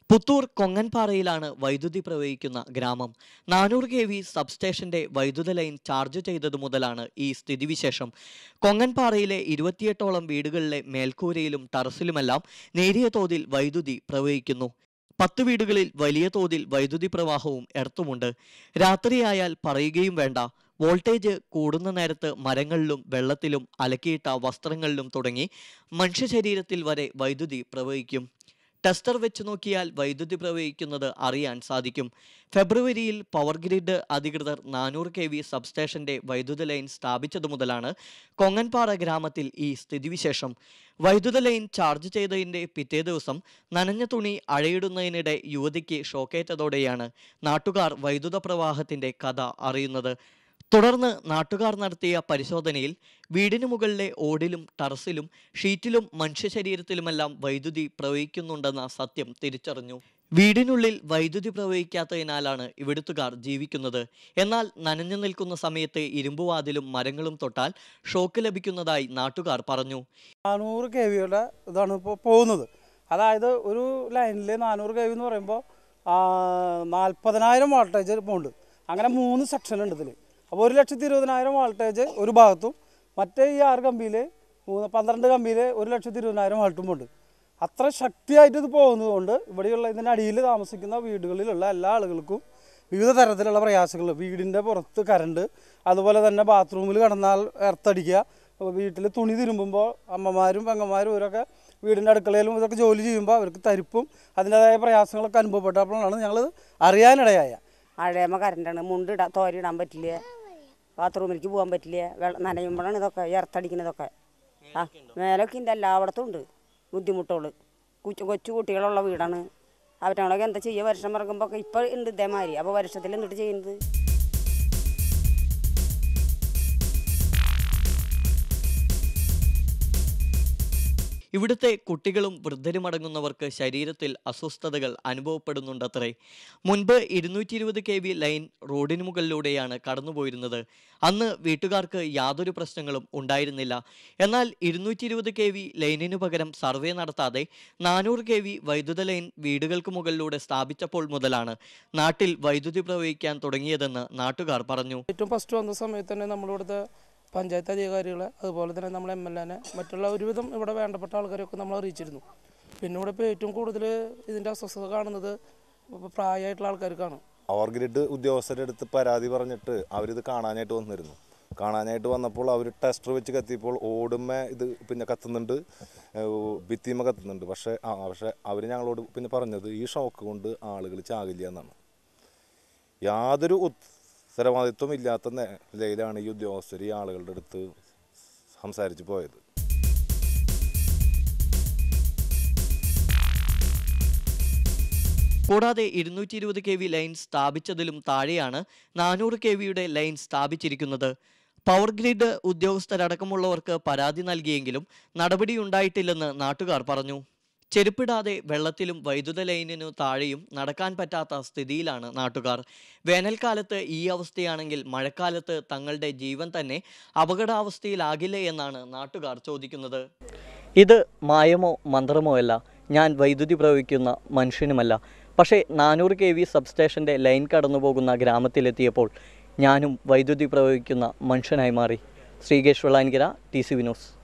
പുത്തൂർ കൊങ്ങൻപാറയിലാണ് വൈദ്യുതി പ്രവഹിക്കുന്ന ഗ്രാമം നാനൂറ് കെ വി സബ്സ്റ്റേഷന്റെ വൈദ്യുത ലൈൻ ചാർജ് ചെയ്തതു മുതലാണ് ഈ സ്ഥിതിവിശേഷം കൊങ്ങൻപാറയിലെ ഇരുപത്തിയെട്ടോളം വീടുകളിലെ മേൽക്കൂരയിലും ടെറസിലുമെല്ലാം നേരിയ തോതിൽ വൈദ്യുതി പ്രവഹിക്കുന്നു പത്ത് വീടുകളിൽ വലിയ തോതിൽ വൈദ്യുതി പ്രവാഹവും എർത്തുമുണ്ട് രാത്രിയായാൽ പറയുകയും വേണ്ട വോൾട്ടേജ് കൂടുന്ന നേരത്ത് മരങ്ങളിലും വെള്ളത്തിലും അലക്കിയിട്ട വസ്ത്രങ്ങളിലും തുടങ്ങി മനുഷ്യ ശരീരത്തിൽ വരെ വൈദ്യുതി പ്രവഹിക്കും ടെസ്റ്റർ വെച്ച് നോക്കിയാൽ വൈദ്യുതി പ്രവഹിക്കുന്നത് അറിയാൻ സാധിക്കും ഫെബ്രുവരിയിൽ പവർ ഗ്രിഡ് അധികൃതർ നാനൂറ് കെ വി സബ്സ്റ്റേഷന്റെ വൈദ്യുത ലൈൻ സ്ഥാപിച്ചതു മുതലാണ് കൊങ്ങൻപാറ ഗ്രാമത്തിൽ ഈ സ്ഥിതിവിശേഷം വൈദ്യുത ലൈൻ ചാർജ് ചെയ്തതിന്റെ പിറ്റേ ദിവസം നനഞ്ഞ തുണി അഴയിടുന്നതിനിടെ യുവതിക്ക് ഷോക്കേറ്റതോടെയാണ് നാട്ടുകാർ വൈദ്യുത പ്രവാഹത്തിന്റെ കഥ അറിയുന്നത് തുടർന്ന് നാട്ടുകാർ നടത്തിയ പരിശോധനയിൽ വീടിന് മുകളിലെ ഓടിലും ടറസിലും ഷീറ്റിലും മനുഷ്യ ശരീരത്തിലുമെല്ലാം വൈദ്യുതി പ്രവഹിക്കുന്നുണ്ടെന്ന സത്യം തിരിച്ചറിഞ്ഞു വീടിനുള്ളിൽ വൈദ്യുതി പ്രവഹിക്കാത്തതിനാലാണ് ഇവിടുത്തുകാർ ജീവിക്കുന്നത് എന്നാൽ നനഞ്ഞു നിൽക്കുന്ന സമയത്ത് ഇരുമ്പുവാതിലും മരങ്ങളും തൊട്ടാൽ ഷോക്ക് ലഭിക്കുന്നതായി നാട്ടുകാർ പറഞ്ഞു നാനൂറ് കെ വിയുടെ ഇതാണ് ഇപ്പോൾ പോകുന്നത് അതായത് ഒരു ലൈനിൽ നാനൂറ് കെ വി എന്ന് പറയുമ്പോൾ നാൽപ്പതിനായിരം വോൾട്ടേജ് പോകുന്നുണ്ട് അങ്ങനെ മൂന്ന് സെക്ഷൻ ഉണ്ട് ഇതിൽ അപ്പോൾ ഒരു ലക്ഷത്തി ഇരുപതിനായിരം വോൾട്ടേജ് ഒരു ഭാഗത്തും മറ്റേ ഈ ആറ് കമ്പിയിൽ മൂന്ന് പന്ത്രണ്ട് കമ്പിയിൽ ഒരു ലക്ഷത്തി ഇരുപതിനായിരം വോൾട്ടും ഉണ്ട് അത്ര ശക്തിയായിട്ട് ഇത് പോകുന്നത് കൊണ്ട് ഇവിടെയുള്ള ഇതിൻ്റെ അടിയിൽ താമസിക്കുന്ന വീടുകളിലുള്ള എല്ലാ ആളുകൾക്കും വിവിധ തരത്തിലുള്ള പ്രയാസങ്ങൾ വീടിൻ്റെ പുറത്ത് കറണ്ട് അതുപോലെ തന്നെ ബാത്റൂമിൽ കിടന്നാൽ എർത്തടിക്കുക വീട്ടിൽ തുണി തിരുമ്പുമ്പോൾ അമ്മമാരും പെങ്ങന്മാരും ഇവരൊക്കെ വീടിൻ്റെ അടുക്കളയിലും ഇതൊക്കെ ജോലി ചെയ്യുമ്പോൾ അവർക്ക് തരിപ്പും അതിൻ്റെതായ പ്രയാസങ്ങളൊക്കെ അനുഭവപ്പെട്ടപ്പോഴാണ് ഞങ്ങൾ അറിയാനിടയായ മഴയുമ്പോൾ കറണ്ടാണ് മുണ്ട് ഇടാൻ തോരിടാൻ പറ്റില്ല ബാത്റൂമിലേക്ക് പോകാൻ പറ്റില്ല വെള്ളം നനയുമ്പോഴാണ് ഇതൊക്കെ ഇറത്തടിക്കുന്നതൊക്കെ ആ മേലൊക്കെ ഉണ്ട് എല്ലായിടത്തും ഉണ്ട് ബുദ്ധിമുട്ടുകൾ കൊച്ചു കൊച്ചു കുട്ടികളുള്ള വീടാണ് അവറ്റങ്ങളൊക്കെ എന്താ ചെയ്യുക വർഷം ഇറങ്ങുമ്പോൾ ഇപ്പോൾ ഉണ്ട് ഇതേമാതിരി അപ്പോൾ വർഷത്തിൽ എന്നിട്ട് ചെയ്യുന്നത് ഇവിടുത്തെ കുട്ടികളും വൃദ്ധരും അടങ്ങുന്നവർക്ക് ശരീരത്തിൽ അസ്വസ്ഥതകൾ അനുഭവപ്പെടുന്നുണ്ടത്രേ മുൻപ് ഇരുന്നൂറ്റി ഇരുപത് കെ വി ലൈൻ റോഡിന് മുകളിലൂടെയാണ് കടന്നുപോയിരുന്നത് അന്ന് വീട്ടുകാർക്ക് യാതൊരു പ്രശ്നങ്ങളും ഉണ്ടായിരുന്നില്ല എന്നാൽ ഇരുന്നൂറ്റി ഇരുപത് കെ വി ലൈനിനു പകരം സർവേ നടത്താതെ നാനൂറ് കെ വി വൈദ്യുത ലൈൻ വീടുകൾക്ക് മുകളിലൂടെ സ്ഥാപിച്ചപ്പോൾ മുതലാണ് നാട്ടിൽ വൈദ്യുതി പ്രവഹിക്കാൻ തുടങ്ങിയതെന്ന് നാട്ടുകാർ പറഞ്ഞു ഏറ്റവും ഫസ്റ്റ് വന്ന സമയത്ത് തന്നെ നമ്മളിവിടുത്തെ പഞ്ചായത്ത് അധികാരികളെ അതുപോലെ തന്നെ നമ്മൾ എം എൽ എനെ മറ്റുള്ള ഒരുവിധം ഇവിടെ വേണ്ടപ്പെട്ട ആൾക്കാരെയൊക്കെ നമ്മൾ അറിയിച്ചിരുന്നു പിന്നെ ഇവിടെ ഇപ്പോൾ ഏറ്റവും കൂടുതൽ ഇതിൻ്റെ അസ്വസ്ഥത കാണുന്നത് ഇപ്പൊ പ്രായമായിട്ടുള്ള ആൾക്കാർക്കാണ് പവർ ഗ്രിഡ് ഉദ്യോഗസ്ഥരുടെ അടുത്ത് പരാതി പറഞ്ഞിട്ട് അവരിത് കാണാനായിട്ട് വന്നിരുന്നു കാണാനായിട്ട് വന്നപ്പോൾ അവർ ടെസ്റ്റർ വെച്ച് കത്തിയപ്പോൾ ഓടുമ്മ ഇത് പിന്നെ കത്തുന്നുണ്ട് ഏഹ് ഭിത്തിമ കത്തുന്നുണ്ട് പക്ഷേ ആ പക്ഷേ അവർ ഞങ്ങളോട് പിന്നെ പറഞ്ഞത് ഈ ഷോക്ക് കൊണ്ട് ആളുകൾ ചാകില്ല എന്നാണ് യാതൊരു ഉത്തരവാദിത്വം ഇല്ലാത്ത നിലയിലാണ് ഈ ഉദ്യോഗസ്ഥർ ഈ ആളുകളുടെ അടുത്ത് സംസാരിച്ച് പോയത് കൂടാതെ ഇരുന്നൂറ്റി ഇരുപത് കെ വി ലൈൻ സ്ഥാപിച്ചതിലും താഴെയാണ് നാനൂറ് കെ വിയുടെ ലൈൻ സ്ഥാപിച്ചിരിക്കുന്നത് പവർ ഗ്രിഡ് ഉദ്യോഗസ്ഥരടക്കമുള്ളവർക്ക് പരാതി നൽകിയെങ്കിലും നടപടിയുണ്ടായിട്ടില്ലെന്ന് നാട്ടുകാർ പറഞ്ഞു ചെരുപ്പിടാതെ വെള്ളത്തിലും വൈദ്യുത ലൈനിനു താഴെയും നടക്കാൻ പറ്റാത്ത സ്ഥിതിയിലാണ് നാട്ടുകാർ വേനൽക്കാലത്ത് ഈ അവസ്ഥയാണെങ്കിൽ മഴക്കാലത്ത് തങ്ങളുടെ ജീവൻ തന്നെ അപകടാവസ്ഥയിലാകില്ലേ എന്നാണ് നാട്ടുകാർ ചോദിക്കുന്നത് ഇത് മായമോ മന്ത്രമോ അല്ല ഞാൻ വൈദ്യുതി പ്രവഹിക്കുന്ന മനുഷ്യനുമല്ല പക്ഷേ നാനൂറ് കെ വി സബ്സ്റ്റേഷൻ്റെ ലൈൻ കടന്നു പോകുന്ന ഗ്രാമത്തിലെത്തിയപ്പോൾ ഞാനും വൈദ്യുതി പ്രവഹിക്കുന്ന മനുഷ്യനായി മാറി ശ്രീകേഷ് വെള്ളാൻകിര ടി സി വിനോസ്